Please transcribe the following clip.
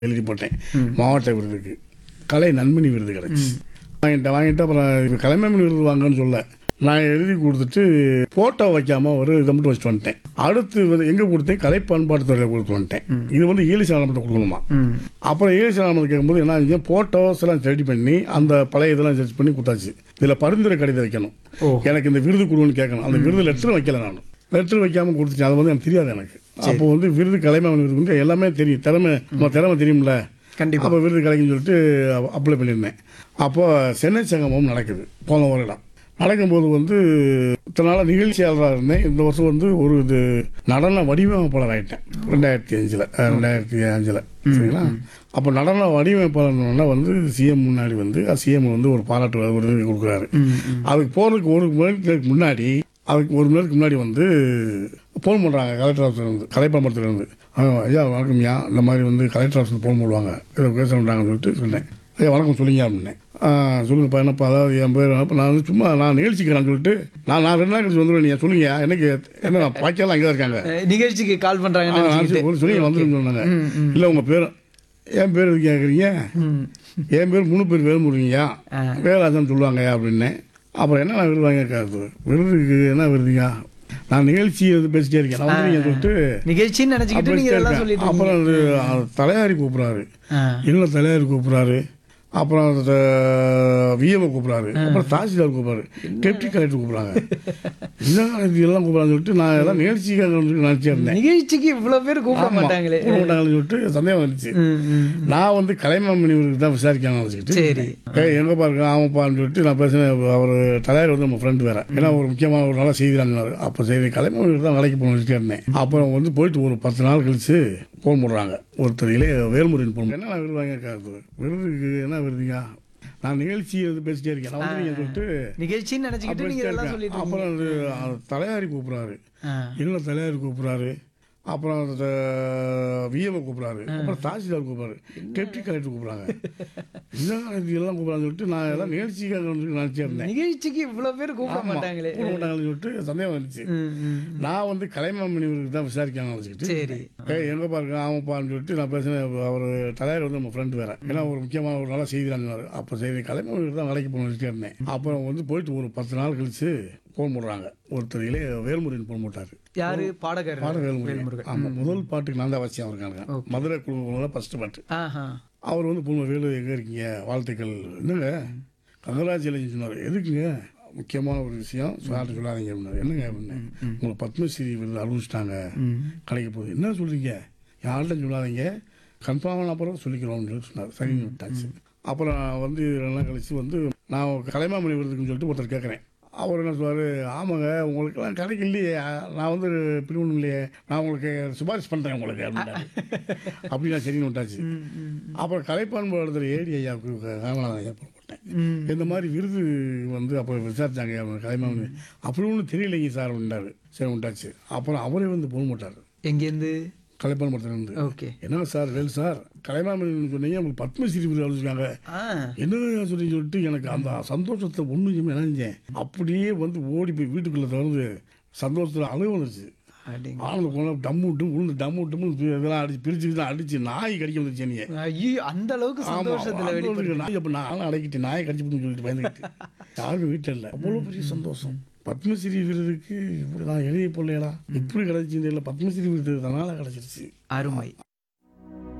எழுதி போட்டேன் மாவட்ட விருதுக்கு கலை நன்மணி விருது கிடச்சி வாங்கிட்டேன் வாங்கிட்டு அப்புறம் இது கலைமாமணி விருது வாங்கன்னு சொல்ல நான் எழுதி கொடுத்துட்டு ஃபோட்டோ வைக்காம ஒரு இதை மட்டும் வச்சுட்டு வந்துட்டேன் அடுத்து வந்து எங்கே கொடுத்தேன் கலை பண்பாட்டு துறையில் கொடுத்து வந்துட்டேன் இது வந்து ஈலிசி ஆலமத்தை கொடுக்கணுமா ம் அப்புறம் ஏசி ஆலமத்தை கேட்கும்போது என்ன ஆச்சு ஃபோட்டோஸ் எல்லாம் ரெடி பண்ணி அந்த பழைய இதெல்லாம் செர்ச் பண்ணி கொடுத்தாச்சு இதில் பரிந்துரை கடிதம் வைக்கணும் ஓ. எனக்கு இந்த விருது கொடுன்னு கேட்கணும் அந்த விருது லெட்டர் வைக்கல நான் லெட்டர் வைக்காம கொடுத்துட்டேன் அது வந்து எனக்கு தெரியாது எனக்கு அப்போ வந்து விருது கலைமாமன் விருது வந்து எல்லாமே தெரியும் திறமை நம்ம திறமை தெரியும்ல கண்டிப்பா அப்போ விருது கிடைக்குன்னு சொல்லிட்டு அப்ளை பண்ணியிருந்தேன் அப்போ சென்னை சங்கமம் நடக்குது போன வருடம் நடக்கும்போது வந்து இத்தனை நாளாக நிகழ்ச்சியாளராக இருந்தேன் இந்த வருஷம் வந்து ஒரு இது நடன வடிவமைப்பாளர் ஆகிட்டேன் ரெண்டாயிரத்தி அஞ்சில் ரெண்டாயிரத்தி அஞ்சில் சரிங்களா அப்போ நடன வடிவமைப்பாளர்னா வந்து சிஎம் முன்னாடி வந்து சிஎம் வந்து ஒரு பாராட்டு விருது கொடுக்குறாரு ம் ம் அதுக்கு போகிறதுக்கு ஒரு மணி நேரத்துக்கு முன்னாடி அதுக்கு ஒரு மணி நேரத்துக்கு முன்னாடி வந்து ஃபோன் பண்ணுறாங்க கலெக்டர் ஆஃபீஸர் இருந்து கலைப்பாம்பரத்துல இருந்து ஆ, ஐயா வணக்கம்யா இந்த மாதிரி வந்து கலெக்டர் ஆஃபீஸில் ஃபோன் பண்ணுவாங்க இதை பேச சொல்கிறாங்கன்னு சொல்லிட்டு சொன்னேன் ஐயா வணக்கம் சொல்லுங்க அப்படின்னேன் ஆ, சொல்லுங்கப்பா என்னப்பா அதாவது என் பேர் அப்போ நான் வந்து சும்மா நான் நிகழ்ச்சிக்கிறேன்னு சொல்லிட்டு நான் நான் ரெண்டு நாள் கழிச்சு வந்துடுவேன் நீங்கள் சொல்லுங்க எனக்கு என்ன பாக்கியெல்லாம் அங்கே தான் இருக்காங்க அஹ், நிகழ்ச்சிக்கு கால் ஆ, பண்றாங்கன்னு நான் நினைச்சுக்கிட்டு. சரி, ஒரு சொல்லி வந்துருன்னு சொன்னாங்க ம், ம். இல்லை உங்கள் பேர் என் பேர் எதுக்கு கேட்குறீங்க ம் என் பேர் முழு பேர் வேல்முருங்கய்யா ஆ. வேலாசன் சொல்லுவாங்கய்யா அப்படின்னேன் அப்புறம் என்ன விருது வாங்க காது விருதுக்கு என்ன விருதுங்க நான் நிகழ்ச்சி வந்து பேசிட்டே இருக்கேன் நான் வந்து சொல்லிட்டு நிகழ்ச்சின்னு நினைச்சுக்கிட்டு நீங்க இதெல்லாம் இருக்கேன். சொல்லிட்டு அப்புறம் அது அது தலையாரி கூப்பிட்றாரு ஆ. இல்லை தலையாரி கூப்பிட்றாரு அப்புறம் விஎம்ஓ கூப்பிட்றாரு அப்புறம் தாசில்தார் கூப்பிட்றாரு டெப்டி கலெக்டர் கூப்பிட்றாங்க என்ன இது எல்லாம் கூப்பிட்றான்னு சொல்லிட்டு நான் எல்லாம் நிகழ்ச்சிக்காக வந்து நினச்சிருந்தேன் இருந்தேன் நிகழ்ச்சிக்கு இவ்வளவு பேர் கூப்பிட ஆமா, மாட்டாங்களே கூப்பிட மாட்டாங்கன்னு சொல்லிட்டு சந்தேகம் வந்துச்சு ம், ம். நான் வந்து கலைமாமணி இவருக்கு தான் விசாரிக்கணும் நினச்சிக்கிட்டு சரி ஏய் எங்கப்பா இருக்கு ஆமாப்பான்னு சொல்லிட்டு நான் பேசினேன் அவர் தலைவர் வந்து நம்ம ஃப்ரெண்டு வேற ஏன்னா ஒரு முக்கியமான ஒரு நல்ல செய்தி சொன்னார் அப்போ சரி கலைமாமணி தான் வேலைக்கு போகணும்னு இருந்தேன் அப்புறம் வந்து போயிட்டு ஒரு பத்து நாள் கழிச்சு ஃபோன் பண்ணுறாங்க ஒருத்தர் இளைய வேல்முருகன் ஃபோன் என்ன விருது வாங்கியிருக்காரு விருதுக்கு என்ன விருதுங்க நான் நிகழ்ச்சி வந்து பேசிட்டே இருக்கேன் நான் வந்து சொல்லிட்டு நிகழ்ச்சின்னு நினைச்சுக்கிட்டு நீங்க இதெல்லாம் சொல்லிட்டு அப்புறம் அது அது தலையாரி கூப்பிட்றாரு ஆ. இல்லை தலையாரி கூப்பிட்றாரு அப்புறம் விஎம்ஓ கூப்பிட்றாரு அப்புறம் தாசில்தார் கூப்பிட்றாரு டெப்டி கலெக்டர் கூப்பிட்றாங்க என்ன இது எல்லாம் கூப்பிட்றான்னு சொல்லிட்டு நான் எல்லாம் நிகழ்ச்சிக்காக வந்து நினச்சிருந்தேன் நிகழ்ச்சிக்கு இவ்வளவு பேர் கூப்பிட மாட்டாங்களே கூப்பிட மாட்டாங்கன்னு சொல்லிட்டு சந்தேகம் வந்துச்சு ம், ம். நான் வந்து கலைமாமணி இவருக்கு தான் விசாரிக்கணும் நினச்சிக்கிட்டு சரி ஏய் எங்கப்பா இருக்கு ஆமாப்பான்னு சொல்லிட்டு நான் பேசினேன் அவர் தலைவர் வந்து நம்ம ஃப்ரெண்டு வேற ஏன்னா ஒரு முக்கியமான ஒரு நல்ல செய்தி சொன்னார் அப்போ சரி கலைமாமணி தான் வேலைக்கு போகணும்னு இருந்தேன் அப்புறம் வந்து போயிட்டு ஒரு பத்து நாள் கழிச்சு ஃபோன் பண்ணுறாங்க ஒருத்தர் இளைய வேல்முருகன் ஃபோன் போட்டார் யாரு பாடகர் பாட வேல்முருகன் ஆமாம் முதல் பாட்டுக்கு நான் தான் வச்சேன் இருக்காங்க மதுரை குழுவில் ஃபர்ஸ்ட் பாட்டு ஆஹா அவர் வந்து பொண்ணு வேலு எங்கே இருக்கீங்க வாழ்த்துக்கள் என்னங்க கங்கராஜுலேஷன் சொன்னார் எதுக்குங்க முக்கியமான ஒரு விஷயம் யார்கிட்ட சொல்லாதீங்க அப்படின்னாரு என்னங்க அப்படின்னு உங்களை பத்மஸ்ரீ விருது அறிவிச்சிட்டாங்க கிடைக்க போகுது என்ன சொல்றீங்க யார்கிட்ட சொல்லாதீங்க கன்ஃபார்மான அப்புறம் சொல்லிக்கிறோம்னு சொல்லி சொன்னார் சரின்னு விட்டாச்சு அப்புறம் நான் வந்து ரெண்டு நாள் கழிச்சு வந்து நான் கலைமாமணி விருதுக்குன்னு சொல்லிட்டு ஒருத்தர் கேட்குறேன் அவர் என்ன சொல்வார் ஆமாங்க உங்களுக்கெல்லாம் கிடைக்க இல்லையே நான் வந்து பிரிவுணும் இல்லையே நான் உங்களுக்கு சிபாரிசு பண்ணுறேன் உங்களுக்கு அப்படின்னாரு அப்படி நான் சரின்னு விட்டாச்சு ம், ம். அப்புறம் கலைப்பான்பு எழுதுகிற ஏடி ஐயாவுக்கு ராமநாதன் ஐயா போட்டேன் ம். இந்த மாதிரி விருது வந்து அப்போ விசாரிச்சாங்க அவங்க கலைமாமணி அப்படி ஒன்றும் தெரியலைங்க சார் அப்படின்னாரு சரி உண்டாச்சு அப்புறம் அவரே வந்து போக மாட்டார் எங்கேருந்து கலைப்பான் இருந்து ஓகே என்ன சார் வேல் சார் கலைமாமணி சொன்னீங்க உங்களுக்கு பத்மஸ்ரீ விருது அழிச்சிருக்காங்க ஆ என்ன சொல்லி சொல்லிட்டு எனக்கு அந்த சந்தோஷத்தை ஒன்று நினைஞ்சேன் அப்படியே வந்து ஓடி போய் வீட்டுக்குள்ளே திறந்து சந்தோஷத்தில் அழுக வந்துருச்சு அப்படிங்க ஆனந்த போன டம்மு விட்டு உளுந்து டம்மு விட்டு இதெல்லாம் அடிச்சு பிரிச்சு தான் அடிச்சு நாய் கடிக்க வந்துருச்சு என்னைய ஐயோ அந்த அளவுக்கு சந்தோஷத்துல வெளிப்படு நாய் அப்ப நானும் அடக்கிட்டு நாயை கடிச்சு போட்டுன்னு சொல்லிட்டு பயந்துக்கிட்டு யாருக்கும் வீட்டில் இல்லை அவ்வளோ பெரிய சந்தோஷம் பத்மஸ்ரீ விருதுக்கு இப்படி நான் எழுதிய பிள்ளைகளா இப்படி கிடைச்சிருந்து இல்லை பத்மஸ்ரீ விருது தனால கிடைச்சிருச்சு அருமை